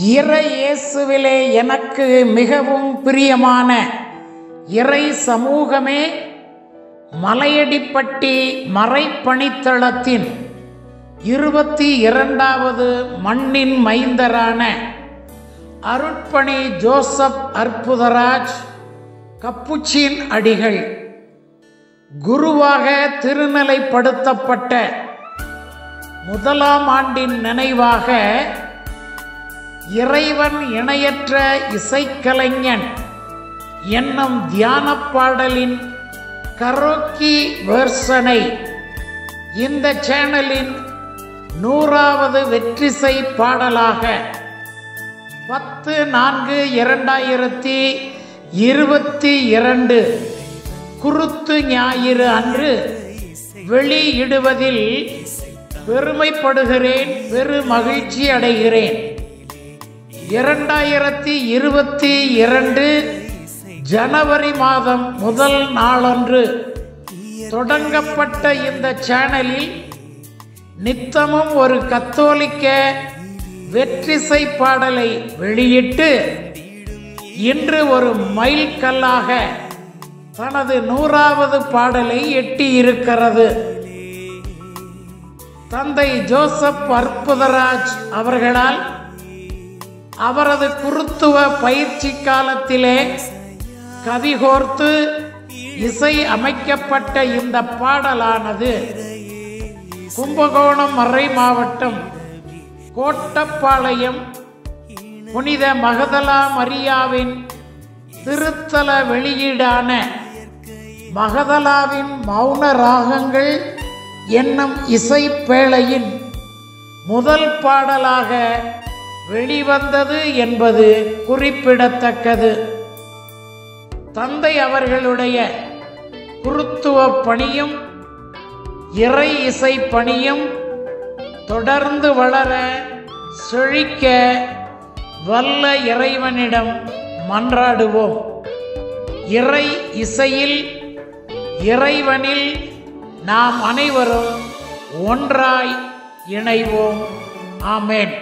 இறை இயேசுவிலே எனக்கு மிகவும் பிரியமான இறை சமூகமே மலையடிப்பட்டி மறைப்பணித்தளத்தின் இருபத்தி இரண்டாவது மண்ணின் மைந்தரான அருட்பணி ஜோசப் அற்புதராஜ் கப்புச்சின் அடிகள் குருவாக திருநிலைப்படுத்தப்பட்ட முதலாம் ஆண்டின் நினைவாக இறைவன் இணையற்ற இசைக்கலைஞன் என்னும் தியான பாடலின் கரோக்கி வெர்சனை இந்த சேனலின் நூறாவது வெற்றிசை பாடலாக பத்து நான்கு இரண்டாயிரத்தி இருபத்தி இரண்டு குருத்து ஞாயிறு அன்று வெளியிடுவதில் பெருமைப்படுகிறேன் பெரு மகிழ்ச்சி அடைகிறேன் இரண்டாயிரத்தி இருபத்தி இரண்டு ஜனவரி மாதம் முதல் நாளன்று தொடங்கப்பட்ட இந்த சேனலில் நித்தமும் ஒரு கத்தோலிக்க வெற்றிசை பாடலை வெளியிட்டு இன்று ஒரு மைல்கல்லாக தனது நூறாவது பாடலை எட்டியிருக்கிறது தந்தை ஜோசப் அற்புதராஜ் அவர்களால் அவரது குருத்துவ பயிற்சி காலத்திலே கவிகோர்த்து இசை அமைக்கப்பட்ட இந்த பாடலானது கும்பகோணம் மறை மாவட்டம் கோட்டப்பாளையம் புனித மகதலா மரியாவின் திருத்தல வெளியீடான மகதலாவின் மௌன ராகங்கள் என்னும் இசைப்பேழையின் முதல் பாடலாக வெளிவந்தது என்பது குறிப்பிடத்தக்கது தந்தை அவர்களுடைய குருத்துவ பணியும் இறை இசை பணியும் தொடர்ந்து வளர செழிக்க வல்ல இறைவனிடம் மன்றாடுவோம் இறை இசையில் இறைவனில் நாம் அனைவரும் ஒன்றாய் இணைவோம் ஆமேன்